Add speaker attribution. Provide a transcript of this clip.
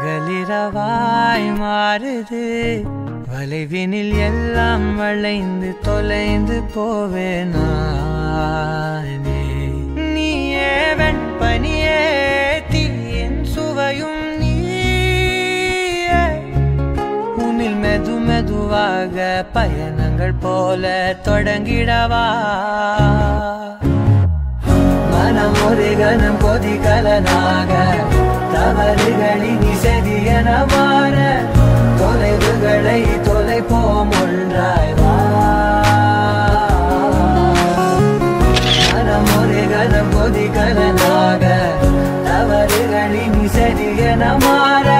Speaker 1: பகலிரவாய் மாறுது வளைவினில் எல்லாம் வளைந்து தொலைந்து போவேனானே நீயே வெண்பனியே தீயின் சுவையும் நீயே உன்னில் மெது மெதுவாக பயணங்கள் போல தொடங்கிடவா மனம் ஒரு கணம் கொதிகலனாக தவறுகளின் செதியன மாற தொலைவுகளை தொலைப்போம் ஒன்றாய் வா மனம் ஒரு கணம் கொதிகலனாக தவறுகளின் செதியன மாற